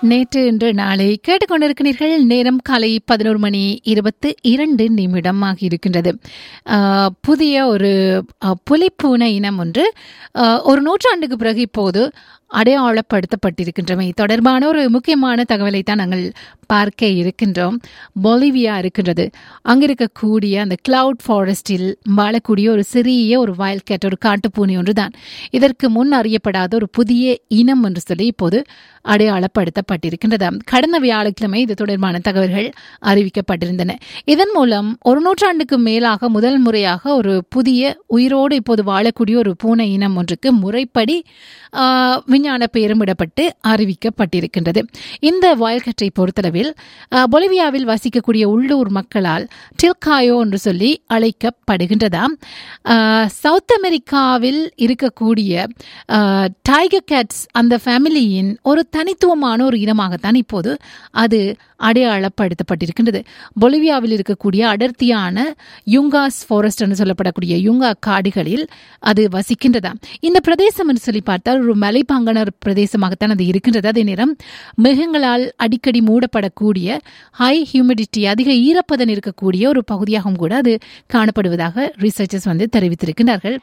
நேற்று இன்று நாளை கேட்டுக்கொண்டிருக்கிறீர்கள் நேரம் காலை பதினோரு மணி இருபத்து இரண்டு நிமிடம் ஆகியிருக்கின்றது ஆஹ், புதிய ஒரு ஆஹ், புலிப்பூனை இனம் ஒன்று ஆஹ், ஒரு நூற்றாண்டுக்கு பிறகு இப்போது அடையாளப்படுத்தப்பட்டிருக்கின்றமை தொடர்பான ஒரு முக்கியமான தகவலை தான் நாங்கள் பார்க்க இருக்கின்றோம் பொலிவியா இருக்கின்றது அங்க இருக்கக்கூடிய அந்த கிளவுட் ஃபாரஸ்டில் வாழக்கூடிய ஒரு சிறிய ஒரு வயல் கேட் ஒரு காட்டுப்பூனை ஒன்று தான் இதற்கு முன் அறியப்படாத ஒரு புதிய இனம் என்று சொல்லி இப்போது அடையாளப்படுத்தப்பட்டிருக்கின்றது கடந்த வியாழக்கிழமை இது தொடர்பான தகவல்கள் அறிவிக்கப்பட்டிருந்தன இதன் மூலம் ஒரு நூற்றாண்டுக்கு மேலாக முதல் முறையாக ஒரு புதிய உயிரோடு இப்போது வாழக்கூடிய ஒரு பூனை இனம் ஒன்றுக்கு முறைப்படி ஆஹ், விஞ்ஞான பெயருமிடப்பட்டு அறிவிக்கப்பட்டிருக்கின்றது இந்த வயல்கற்றை பொறுத்தளவில் ஆஹ், பொலிவியாவில் வசிக்கக்கூடிய உள்ளூர் மக்களால் டில்காயோ என்று சொல்லி அழைக்கப்படுகின்றதாம் ஆஹ், சவுத் அமெரிக்காவில் இருக்கக்கூடிய ஆஹ், டைகர் கேட்ஸ் அந்த ஃபேமிலியின் ஒரு தனித்துவமான ஒரு இனமாகத்தான் இப்போது அது அடையாளப்படுத்தப்பட்டிருக்கின்றது பொலிவியாவில் இருக்கக்கூடிய அடர்த்தியான யுங்காஸ் ஃபாரஸ்ட் என்று சொல்லப்படக்கூடிய யுங்கா காடுகளில் அது வசிக்கின்றதாம் இந்த பிரதேசம் என்று சொல்லி பார்த்தால் ஒரு மலைப்பாங்கன பிரதேசமாகத்தான் அது இருக்கின்றது அதே நேரம் மேகங்களால் அடிக்கடி மூடப்படக்கூடிய ஹை ஹியூமிடிட்டி அதிக ஈரப்பதன் இருக்கக்கூடிய ஒரு பகுதியாகவும் கூட அது காணப்படுவதாக ரிசர்ச்சர்ஸ் வந்து தெரிவித்திருக்கிறார்கள்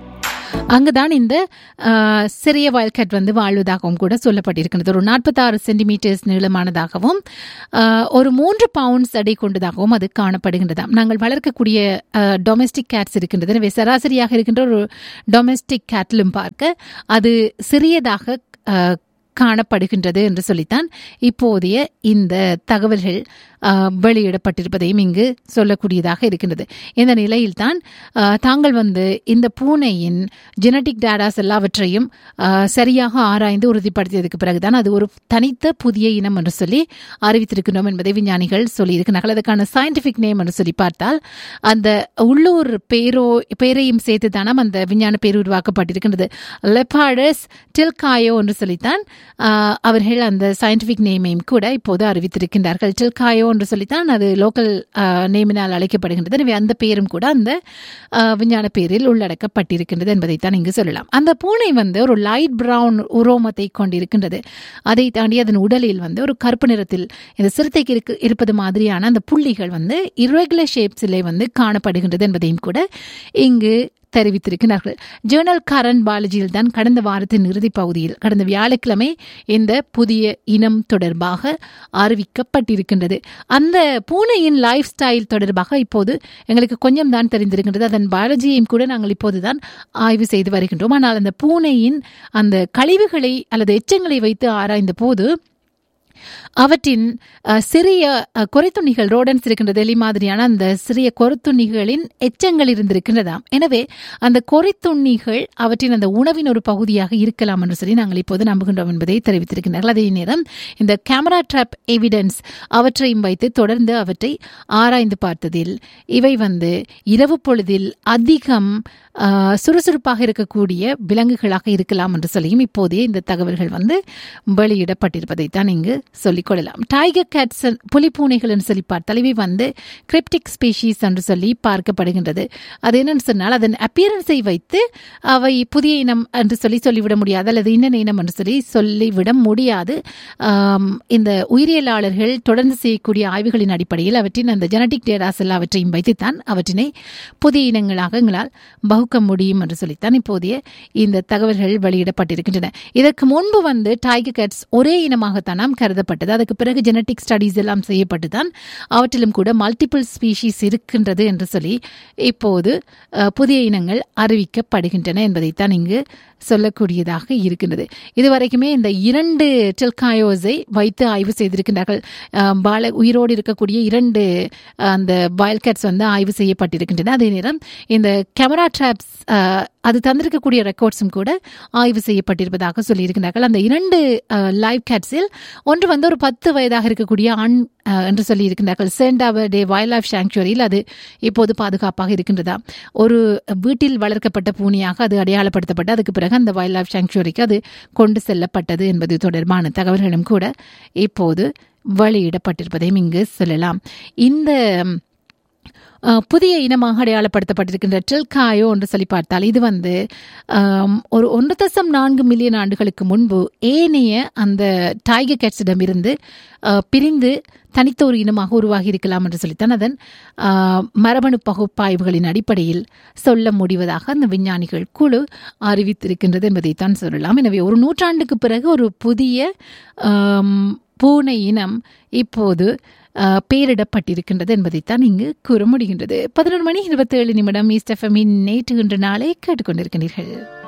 அங்குதான் இந்த ஆஹ், சிறிய வயல்கட் வந்து வாழ்வதாகவும் கூட சொல்லப்பட்டிருக்கிறது ஒரு நாற்பத்தாறு சென்டிமீட்டர்ஸ் நீளமானதாகவும் ஆஹ், ஒரு மூன்று பவுண்ட்ஸ் எடை கொண்டதாகவும் அது காணப்படுகின்றதாம் நாங்கள் வளர்க்கக்கூடிய டொமெஸ்டிக் கேட்ஸ் இருக்கின்றது எனவே சராசரியாக இருக்கின்ற ஒரு டொமெஸ்டிக் கேட்டிலும் பார்க்க அது சிறியதாக ஆஹ், காணப்படுகின்றது என்று சொல்லித்தான் இப்போதைய இந்த தகவல்கள் ஆஹ், வெளியிடப்பட்டிருப்பதையும் இங்கு சொல்லக்கூடியதாக இருக்கின்றது இந்த நிலையில்தான் ஆஹ், தாங்கள் வந்து இந்த பூனையின் ஜெனட்டிக் டேட்டாஸ் எல்லாவற்றையும் ஆஹ், சரியாக ஆராய்ந்து உறுதிப்படுத்தியதுக்கு பிறகுதான் அது ஒரு தனித்த புதிய இனம் என்று சொல்லி அறிவித்திருக்கின்றோம் என்பதை விஞ்ஞானிகள் சொல்லியிருக்கிறார்கள் அதுக்கான சயின்டிஃபிக் நேம் என்று சொல்லி பார்த்தால் அந்த உள்ளூர் பேரோ பேரையும் சேர்த்து தானம் அந்த விஞ்ஞான பேர் உருவாக்கப்பட்டிருக்கின்றது லெப்பாடஸ் டில்காயோ என்று சொல்லித்தான் ஆஹ், அவர்கள் அந்த சயின்டிஃபிக் நேமையும் கூட இப்போது அறிவித்திருக்கின்றார்கள் டில்காயோ என்று சொல்லித்தான் அது லோக்கல் நேமினால் அழைக்கப்படுகின்றது எனவே அந்த பேரும் கூட அந்த ஆஹ், விஞ்ஞான பேரில் உள்ளடக்கப்பட்டிருக்கின்றது என்பதைத்தான் இங்கு சொல்லலாம் அந்த பூனை வந்து ஒரு லைட் பிரவுன் உரோமத்தை கொண்டிருக்கின்றது அதை தாண்டி அதன் உடலில் வந்து ஒரு கருப்பு நிறத்தில் இந்த சிறுத்தைக்கு இருக்கு இருப்பது மாதிரியான அந்த புள்ளிகள் வந்து irregular ஷேப்ஸிலே வந்து காணப்படுகின்றது என்பதையும் கூட இங்கு தெரிவித்திருக்கிறார்கள் ஜேர்னல் கரண்ட் பாலஜியில் தான் கடந்த வாரத்தின் இறுதிப் பகுதியில் கடந்த வியாழக்கிழமை இந்த புதிய இனம் தொடர்பாக அறிவிக்கப்பட்டிருக்கின்றது அந்த பூனையின் லைஃப் ஸ்டைல் தொடர்பாக இப்போது எங்களுக்கு கொஞ்சம் தான் தெரிந்திருக்கின்றது அதன் பாலஜியையும் கூட நாங்கள் இப்போதுதான் ஆய்வு செய்து வருகின்றோம் ஆனால் அந்த பூனையின் அந்த கழிவுகளை அல்லது எச்சங்களை வைத்து ஆராய்ந்த போது அவற்றின் அஹ், சிறிய அஹ், கொறைத்துண்ணிகள் ரோடன்ஸ் இருக்கின்றது எலி மாதிரியான அந்த சிறிய கொறைத்துண்ணிகளின் எச்சங்கள் இருந்திருக்கின்றதாம் எனவே அந்த கொறைத்துண்ணிகள் அவற்றின் அந்த உணவின் ஒரு பகுதியாக இருக்கலாம் என்று சொல்லி நாங்கள் இப்போது நம்புகின்றோம் என்பதை தெரிவித்திருக்கின்றார்கள் அதே நேரம் இந்த கேமரா ட்ராப் எவிடன்ஸ் அவற்றையும் வைத்து தொடர்ந்து அவற்றை ஆராய்ந்து பார்த்ததில் இவை வந்து இரவு பொழுதில் அதிகம் ஆஹ், சுறுசுறுப்பாக இருக்கக்கூடிய விலங்குகளாக இருக்கலாம் என்று சொல்லியும் இப்போதே இந்த தகவல்கள் வந்து வெளியிடப்பட்டிருப்பதைத்தான் இங்கு சொல்லிக்கொள்ளலாம் டைகர் கேட்ஸ் புலிப்பூனைகள் என்று சொல்லி பார்த்தால் இவை வந்து கிரிப்டிக் ஸ்பீஷீஸ் என்று சொல்லி பார்க்கப்படுகின்றது அது என்னன்னு சொன்னால் அதன் அப்பியரன்ஸை வைத்து அவை புதிய இனம் என்று சொல்லி சொல்லிவிட முடியாது அல்லது இன்ன இனம் என்று சொல்லி சொல்லிவிட முடியாது ஆம், இந்த உயிரியலாளர்கள் தொடர்ந்து செய்யக்கூடிய ஆய்வுகளின் அடிப்படையில் அவற்றின் அந்த ஜெனடிக் டேட்டாஸ் எல்லாவற்றையும் வைத்துத்தான் அவற்றினை புதிய இனங்களாக எங்களால் பகுக்க முடியும் என்று சொல்லித்தான் இப்போதைய இந்த தகவல்கள் வெளியிடப்பட்டிருக்கின்றன இதற்கு முன்பு வந்து டைகர் கேட்ஸ் ஒரே இனமாகத்தான் நாம் கருதப்பட்டது அதுக்கு பிறகு ஜெனட்டிக் ஸ்டடீஸ் எல்லாம் செய்யப்பட்டுதான் அவற்றிலும் கூட மல்டிபிள் ஸ்பீஷீஸ் இருக்கின்றது என்று சொல்லி இப்போது அஹ், புதிய இனங்கள் அறிவிக்கப்படுகின்றன என்பதைத்தான் இங்கு சொல்லக்கூடியதாக இருக்கின்றது இதுவரைக்குமே இந்த இரண்டு டெல்காயோஸை வைத்து ஆய்வு செய்திருக்கின்றார்கள் அஹ், பால உயிரோடு இருக்கக்கூடிய இரண்டு அஹ், அந்த வயல்கேட்ஸ் வந்து ஆய்வு செய்யப்பட்டிருக்கின்றன அதே நேரம் இந்த கேமரா ட்ராப்ஸ் அது தந்திருக்கக்கூடிய ரெக்கார்ட்ஸும் கூட ஆய்வு செய்யப்பட்டிருப்பதாக சொல்லியிருக்கிறார்கள் அந்த இரண்டு லைவ் கேட்ஸில் ஒன்று வந்து ஒரு பத்து வயதாக இருக்கக்கூடிய ஆண் அஹ், என்று சொல்லி இருக்கின்றார்கள் சேண்டாவர் டே வைல்ட் லைஃப் சாங்சுவரியில் அது இப்போது பாதுகாப்பாக இருக்கின்றதா ஒரு வீட்டில் வளர்க்கப்பட்ட பூனையாக அது அடையாளப்படுத்தப்பட்டு அதுக்கு பிறகு அந்த வைல்ட் லைஃப் சாங்சுவரிக்கு அது கொண்டு செல்லப்பட்டது என்பது தொடர்பான தகவல்களும் கூட இப்போது வெளியிடப்பட்டிருப்பதையும் இங்கு சொல்லலாம் இந்த அஹ், புதிய இனமாக அடையாளப்படுத்தப்பட்டிருக்கின்ற டெல்காயோ என்று சொல்லி பார்த்தால் இது வந்து ஆம், ஒரு ஒன்று தசம் நான்கு மில்லியன் ஆண்டுகளுக்கு முன்பு ஏனைய அந்த டைகர் கேட்ஸிடம் இருந்து பிரிந்து தனித்த ஒரு இனமாக உருவாகி இருக்கலாம் என்று சொல்லித்தான் அதன் ஆஹ், மரபணு பகுப்பாய்வுகளின் அடிப்படையில் சொல்ல முடிவதாக அந்த விஞ்ஞானிகள் குழு அறிவித்திருக்கின்றது என்பதைத்தான் சொல்லலாம் எனவே ஒரு நூற்றாண்டுக்கு பிறகு ஒரு புதிய ஆம், பூனை இனம் இப்போது ஆஹ், பெயரிடப்பட்டிருக்கின்றது என்பதைத்தான் இங்கு கூற முடிகின்றது பதினொரு மணி இருபத்தேழு நிமிடம் ஈஸ்ட் எஃப்எம்மின் நேற்று இன்று நாளை கேட்டுக்கொண்டிருக்கிறீர்கள்